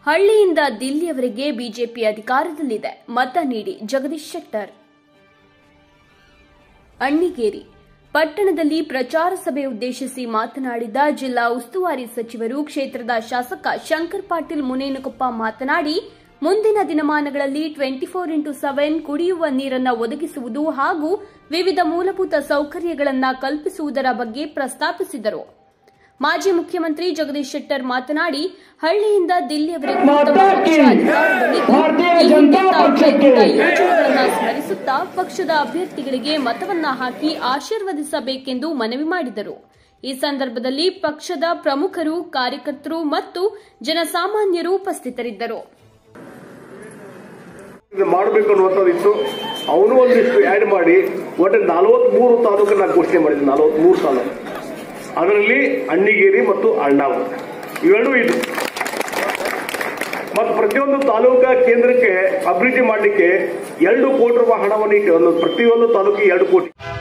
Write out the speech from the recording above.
ಹಳ್ಳಿಯಿಂದ ದಿಲ್ಲಿಯವರೆಗೆ ಬಿಜೆಪಿ ಅಧಿಕಾರದಲ್ಲಿದೆ ಮತ ನೀಡಿ ಜಗದೀಶ್ ಶೆಟ್ಟರ್ ಅಣ್ಣಿಗೇರಿ ಪಟ್ಟಣದಲ್ಲಿ ಪ್ರಚಾರ ಸಭೆ ಉದ್ದೇಶಿಸಿ ಮಾತನಾಡಿದ ಜಿಲ್ಲಾ ಉಸ್ತುವಾರಿ ಸಚಿವರು ಕ್ಷೇತ್ರದ ಶಾಸಕ ಶಂಕರ್ ಪಾಟೀಲ್ ಮುನೇನಕೊಪ್ಪ ಮಾತನಾಡಿ ಮುಂದಿನ ದಿನಮಾನಗಳಲ್ಲಿ ಟ್ವೆಂಟಿ ಫೋರ್ ಇಂಟು ಸೆವೆನ್ ಕುಡಿಯುವ ನೀರನ್ನು ಒದಗಿಸುವುದು ಹಾಗೂ ವಿವಿಧ ಮೂಲಭೂತ ಸೌಕರ್ಯಗಳನ್ನು ಕಲ್ಪಿಸುವುದರ ಬಗ್ಗೆ ಪ್ರಸ್ತಾಪಿಸಿದರು ಮಾಜಿ ಮುಖ್ಯಮಂತ್ರಿ ಜಗದೀಶ್ ಶೆಟ್ಟರ್ ಮಾತನಾಡಿ ಹಳ್ಳಿಯಿಂದ ದಿಲ್ಲಿಯವರೆಗೂ ತಮ್ಮ ಪಕ್ಷ ಅಧಿಕಾರದಲ್ಲಿದ್ದು ಈ ಹಿಂದೆ ತಾವು ಕೈಗೊಂಡ ಯೋಜನೆಗಳನ್ನು ಸ್ಮರಿಸುತ್ತಾ ಪಕ್ಷದ ಅಭ್ಯರ್ಥಿಗಳಿಗೆ ಮತವನ್ನ ಹಾಕಿ ಆಶೀರ್ವದಿಸಬೇಕೆಂದು ಮನವಿ ಮಾಡಿದರು ಈ ಸಂದರ್ಭದಲ್ಲಿ ಪಕ್ಷದ ಪ್ರಮುಖರು ಕಾರ್ಯಕರ್ತರು ಮತ್ತು ಜನಸಾಮಾನ್ಯರು ಉಪಸ್ಥಿತರಿದ್ದರು ಇದು ಮಾಡಬೇಕು ಅನ್ನುವಂಥದ್ದಿತ್ತು ಅವನು ಒಂದಿಷ್ಟು ಆ್ಯಡ್ ಮಾಡಿ ಒಟ್ಟು ನಲವತ್ಮೂರು ತಾಲೂಕನ್ನ ಘೋಷಣೆ ಮಾಡಿದ್ವಿ ನಲವತ್ಮೂರು ತಾಲೂಕು ಅದರಲ್ಲಿ ಅಣ್ಣಿಗೇರಿ ಮತ್ತು ಅಣ್ಣಾವು ಇವೆರಡೂ ಇದು ಮತ್ತು ಪ್ರತಿಯೊಂದು ತಾಲೂಕಾ ಕೇಂದ್ರಕ್ಕೆ ಅಭಿವೃದ್ಧಿ ಮಾಡಲಿಕ್ಕೆ ಎರಡು ಕೋಟಿ ರೂಪಾಯಿ ಹಣವನ್ನು ಇಟ್ಟು ಒಂದು ಪ್ರತಿಯೊಂದು ತಾಲೂಕಿಗೆ ಎರಡು ಕೋಟಿ